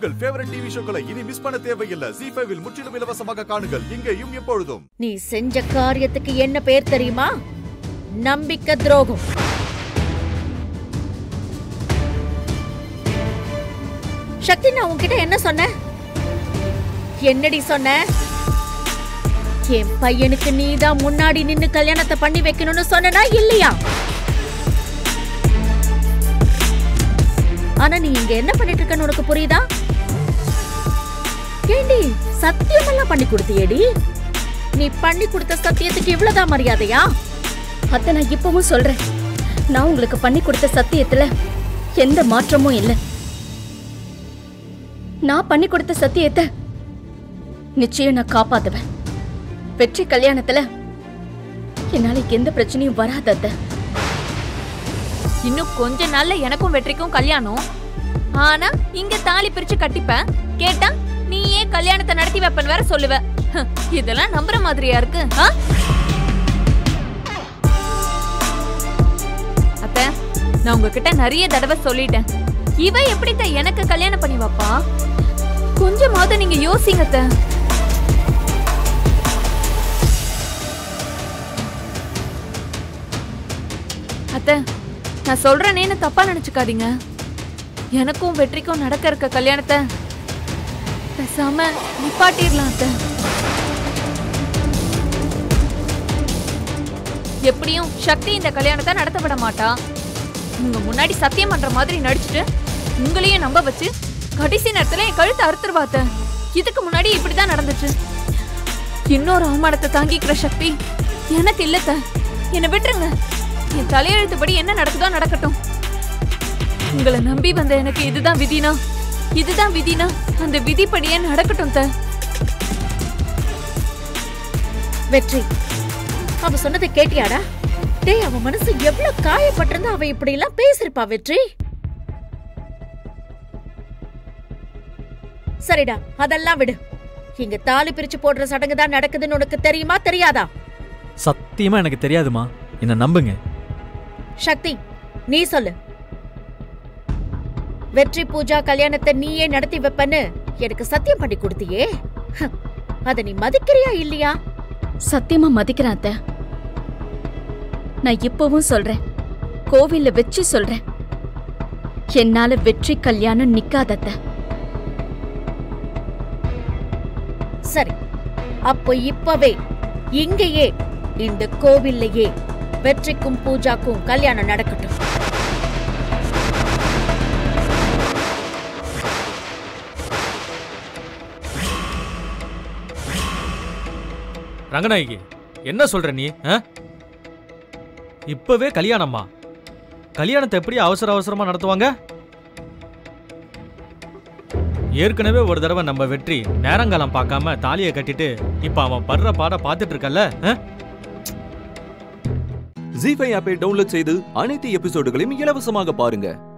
உங்கள் favourite TV ஷோக்களை இனி miss பண்ண தேவையில்லை ஜி ஃபைவில் முற்றிலும் இலவசமாக காணுங்கள் இங்கேயும் எப்பொழுதும் நீ செஞ்ச காரியத்துக்கு என்ன பேர் தெரியுமா நம்பிக்கை துரோகம் சக்தி நான் உன்கிட்ட என்ன சொன்னேன் என்னடி சொன்ன என் பையனுக்கு நீதான் முன்னாடி நின்னு கல்யாணத்தை பண்ணி வைக்கணும்னு சொன்னனா இல்லையா ஆனா நீ இங்க என்ன பண்ணிட்டு இருக்கன்னு உனக்கு புரியுதா ஏண்டி சத்தியமெல்லாம் பண்ணி கொடுத்தியேடி நீ பண்ணி கொடுத்த சத்தியத்துக்கு இவ்வளவுதான் மரியாதையா அத்தை நான் இப்பவும் சொல்றேன் நான் உங்களுக்கு பண்ணி கொடுத்த சத்தியத்துல எந்த மாற்றமும் இல்லை நான் பண்ணி கொடுத்த சத்தியத்தை நிச்சயம் நான் காப்பாத்துவேன் வெற்றி கல்யாணத்துல என்னால எந்த பிரச்சனையும் வராது அத்தை இன்னும் கொஞ்ச நாள்ல எனக்கும் வெற்றிக்கும் கல்யாணம் ஆனா இங்க தாலி பிரிச்சு கட்டிப்பேன் கேட்டா நீ ஏன் கல்யாணத்தை நடத்தி வைப்பன் வேற சொல்லுவ ஹ், இதெல்லாம் நம்புற மாதிரியா இருக்கு ஆ? அத்தை நான் உங்ககிட்ட நிறைய தடவை சொல்லிட்டேன் இவ எப்படித்தான் எனக்கு கல்யாணம் பண்ணி வைப்பா கொஞ்சமாவது நீங்க யோசிங்க அத்தை அத்தை நான் சொல்றேனேன்னு தப்பா நினைச்சுக்காதீங்க எனக்கும் வெற்றிக்கும் நடக்க இருக்க கல்யாணத்தை பேசாம நிப்பாட்டிடலாம் அத்தை எப்படியும் சக்தி இந்த கல்யாணத்தை நடத்த விட மாட்டா உங்க முன்னாடி சத்தியம் பண்ற மாதிரி நடிச்சுட்டு உங்களையும் நம்ப வச்சு கடைசி நேரத்துல என் கழுத்தை அறுத்துருவா அத்தை இதுக்கு முன்னாடி இப்படிதான் நடந்துச்சு இன்னொரு அவமானத்தை தாங்கிக்கிற சக்தி எனக்கு இல்லத்த என்னை விட்டுருங்க என் தலையெழுத்துப்படி என்ன நடக்குதோ நடக்கட்டும் உங்களை நம்பி வந்த எனக்கு இதுதான் விதினா இதுதான் விதினா அந்த விதிப்படியே நடக்கட்டும் த வெற்றி அவ சொன்னதை கேட்டியாடா டேய் அவ மனசு எவ்வளவு காயப்பட்டிருந்தா அவ இப்படி எல்லாம் பேசிருப்பா வெற்றி சரிடா அதெல்லாம் விடு இங்க தாலி பிரிச்சு போடுற சடங்கு தான் நடக்குதுன்னு உனக்கு தெரியுமா தெரியாதா சத்தியமா எனக்கு தெரியாதுமா என்ன நம்புங்க சக்தி நீ சொல்லு வெற்றி பூஜா கல்யாணத்தை நீயே நடத்தி வைப்பன்னு எனக்கு சத்தியம் பண்ணி கொடுத்தியே ஹ, அத நீ மதிக்கிறியா இல்லையா சத்தியமா மதிக்கிறேன் அத்தை நான் இப்பவும் சொல்றேன் கோவில்ல வச்சு சொல்றேன் என்னால வெற்றி கல்யாணம் நிக்காத அத்தை சரி அப்போ இப்பவே இங்கேயே இந்த கோவில்லையே வெற்றிக்கும் பூஜாக்கும் கல்யாணம் நடக்கட்டும் ரங்கநாயகி என்ன சொல்ற நீ ஆ? இப்பவே கல்யாணமா கல்யாணத்தை எப்படி அவசர அவசரமா நடத்துவாங்க ஏற்கனவே ஒரு தடவை நம்ம வெற்றி நேரங்காலம் பார்க்காம தாலியை கட்டிட்டு இப்ப அவன் படுற பாட பார்த்துட்டு இருக்கல்ல ஆ? ஜி ஃபைவ் ஆப்பை டவுன்லோட் செய்து அனைத்து எபிசோடுகளையும் இலவசமாக பாருங்க